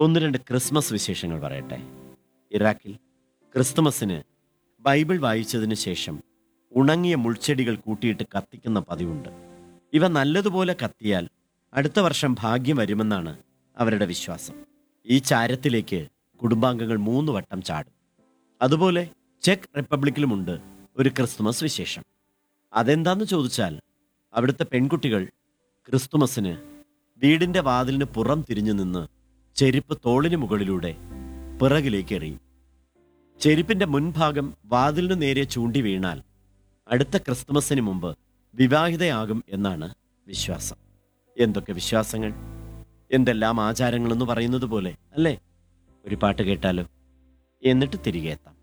ഒന്ന് രണ്ട് ക്രിസ്മസ് വിശേഷങ്ങൾ പറയട്ടെ ഇറാഖിൽ ക്രിസ്തുമസിന് ബൈബിൾ വായിച്ചതിന് ശേഷം ഉണങ്ങിയ മുൾച്ചെടികൾ കൂട്ടിയിട്ട് കത്തിക്കുന്ന പതിവുണ്ട് ഇവ നല്ലതുപോലെ കത്തിയാൽ അടുത്ത വർഷം ഭാഗ്യം വരുമെന്നാണ് അവരുടെ വിശ്വാസം ഈ ചാരത്തിലേക്ക് കുടുംബാംഗങ്ങൾ മൂന്ന് വട്ടം ചാടും അതുപോലെ ചെക്ക് റിപ്പബ്ലിക്കിലുമുണ്ട് ഒരു ക്രിസ്തുമസ് വിശേഷം അതെന്താന്ന് ചോദിച്ചാൽ അവിടുത്തെ പെൺകുട്ടികൾ ക്രിസ്തുമസിന് വീടിന്റെ വാതിലിന് പുറം തിരിഞ്ഞു നിന്ന് ചെരുപ്പ് തോളിന് മുകളിലൂടെ പിറകിലേക്ക് എറിയും ചെരുപ്പിന്റെ മുൻഭാഗം വാതിലിനു നേരെ ചൂണ്ടി വീണാൽ അടുത്ത ക്രിസ്തുമസിന് മുമ്പ് വിവാഹിതയാകും എന്നാണ് വിശ്വാസം എന്തൊക്കെ വിശ്വാസങ്ങൾ എന്തെല്ലാം ആചാരങ്ങളെന്ന് പറയുന്നത് പോലെ അല്ലേ ഒരു പാട്ട് കേട്ടാലോ എന്നിട്ട് തിരികെ എത്താം